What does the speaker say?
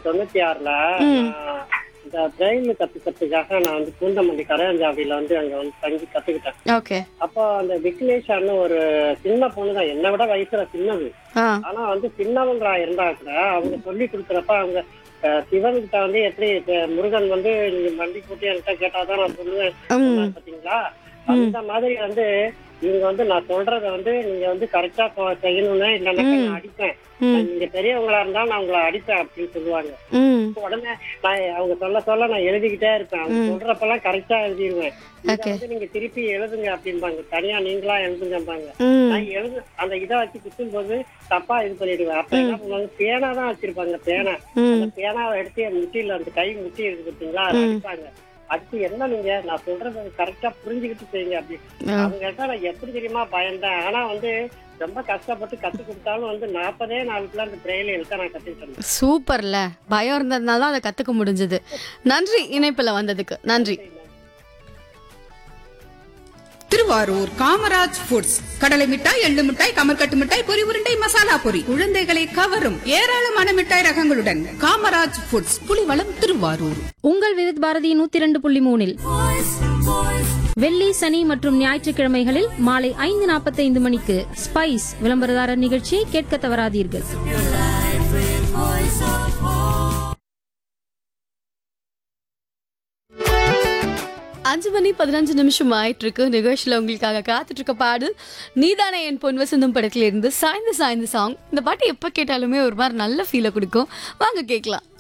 தொண்ணூத்தி ஆறுல நான் இந்த பிரெயில் கத்துக்கிறதுக்காக நான் வந்து பூந்தமல்லி கரையாஞ்சாவில வந்து அங்க வந்து தங்கி கத்துக்கிட்டேன் ஓகே அப்போ அந்த விக்னேஷான்னு ஒரு சின்ன பொண்ணு தான் என்னை விட வயசுல சின்னது ஆ ஆனா வந்து சின்னவங்களா இருந்தா கூட அவங்க சொல்லி கொடுக்குறப்ப அவங்க அஹ், சிவன்கிட்ட வந்து எப்படி இப்ப முருகன் வந்து நீங்க வண்டி போட்டு என்கிட்ட கேட்டாதான் நான் சொல்லுவேன் ம் சொன்னாங்க பாத்தீங்களா அந்த மாதிரி வந்து நீங்க வந்து நான் சொல்றத வந்து நீங்க வந்து கரெக்டா செய்யணும்னு இல்லைன்னா நான் அடிப்பேன் ம் நீங்க பெரியவங்களா இருந்தா நான் உங்களை அடிப்பேன் அப்படின்னு சொல்லுவாங்க ம் உடனே நான் அவங்க சொல்ல சொல்ல நான் எழுதிக்கிட்டே இருப்பேன் அவங்க சொல்றப்பெல்லாம் கரெக்டா எழுதிடுவேன் இதை Okay. வந்து நீங்க திருப்பி எழுதுங்க அப்படிம்பாங்க தனியா நீங்களா எழுதுங்கம்பாங்க ம் நான் எழுது அந்த இதை வச்சு குத்தும் போது தப்பா இது பண்ணிடுவேன் அப்ப என்ன பண்ணுவாங்க பேனா தான் வச்சிருப்பாங்க பேனா அந்த ம் பேனாவை எடுத்து என் முட்டியில அந்த கை முட்டி இருக்கு பார்த்தீங்களா அதை அடிப்பாங்க அடுத்து என்ன நீங்க நான் சொல்றத கரெக்டா புரிஞ்சுக்கிட்டு செய்யுங்க அப்படி ஆ. அவங்க கிட்ட நான் எப்படி தெரியுமா பயந்தேன் ஆனா வந்து ரொம்ப கஷ்டப்பட்டு கத்து கொடுத்தாலும் வந்து நாற்பதே நாளுக்குள்ள அந்த பிரெயில எழுத்த நான் கத்துக்கிட்டேன் சூப்பர்ல பயம் இருந்ததுனால தான் அதை கத்துக்க முடிஞ்சது நன்றி இணைப்புல வந்ததுக்கு நன்றி திருவாரூர் காமராஜ் ஃபுட்ஸ் கடலை மிட்டாய் எள்ளு மிட்டாய் கமர்கட்டு மிட்டாய் பொரி உருண்டை மசாலா பொரி குழந்தைகளை கவரும் ஏராளமான மிட்டாய் ரகங்களுடன் காமராஜ் ஃபுட்ஸ் புலிவளம் திருவாரூர் உங்கள் விருத் பாரதி நூத்தி இரண்டு புள்ளி மூணில் வெள்ளி சனி மற்றும் ஞாயிற்றுக்கிழமைகளில் மாலை ஐந்து நாற்பத்தைந்து மணிக்கு ஸ்பைஸ் விளம்பரதாரர் நிகழ்ச்சியை கேட்க தவறாதீர்கள் அஞ்சு மணி பதினஞ்சு நிமிஷம் ஆயிட்டு இருக்கு நிகழ்ச்சியில் உங்களுக்காக காத்துட்டு இருக்க பாடு நீதானே என் பொன் வசந்தம் படத்துல இருந்து சாய்ந்து சாய்ந்து சாங் இந்த பாட்டு எப்போ கேட்டாலுமே ஒரு மாதிரி நல்ல ஃபீலை கொடுக்கும் வாங்க கேட்கலாம்